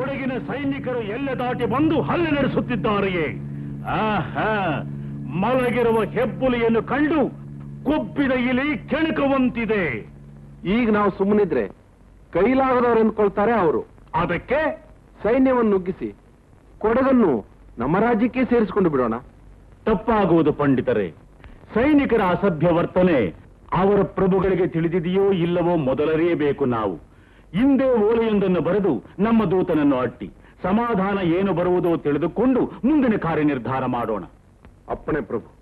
ಕೊಡಗಿನ ಸೈನಿಕರು ಎಲ್ಲೆ ದಾಟಿ ಬಂದು ಹಲ್ಲೆ ನಡೆಸುತ್ತಿದ್ದಾರೆಯೇ ಆಹಾ ಮಲಗಿರುವ ಹೆಬ್ಬುಲಿಯನ್ನು ಕಂಡು ಕೊಬ್ಬಿದ ಇಲಿ ಕೆಣಕುವಂತಿದೆ ಈಗ ನಾವು ಸುಮ್ಮನಿದ್ರೆ ಕೈಲಾಗದವ್ರು ಎಂದ್ಕೊಳ್ತಾರೆ ಅವರು ಅದಕ್ಕೆ ಸೈನ್ಯವನ್ನು ನುಗ್ಗಿಸಿ ಕೊಡಗನ್ನು ನಮ್ಮ ರಾಜ್ಯಕ್ಕೆ ಸೇರಿಸಿಕೊಂಡು ಬಿಡೋಣ ತಪ್ಪಾಗುವುದು ಪಂಡಿತರೆ ಸೈನಿಕರ ಅಸಭ್ಯ ವರ್ತನೆ ಅವರ ಪ್ರಭುಗಳಿಗೆ ತಿಳಿದಿದೆಯೋ ಇಲ್ಲವೋ ಮೊದಲರಿಯಬೇಕು ನಾವು ಹಿಂದೆ ಓಲೆಯೊಂದನ್ನು ಬರೆದು ನಮ್ಮ ದೂತನನ್ನು ಅಟ್ಟಿ ಸಮಾಧಾನ ಏನು ಬರುವುದೋ ತಿಳಿದುಕೊಂಡು ಮುಂದಿನ ಕಾರ್ಯ ನಿರ್ಧಾರ ಮಾಡೋಣ ಅಪ್ಪಣೆ ಪ್ರಭು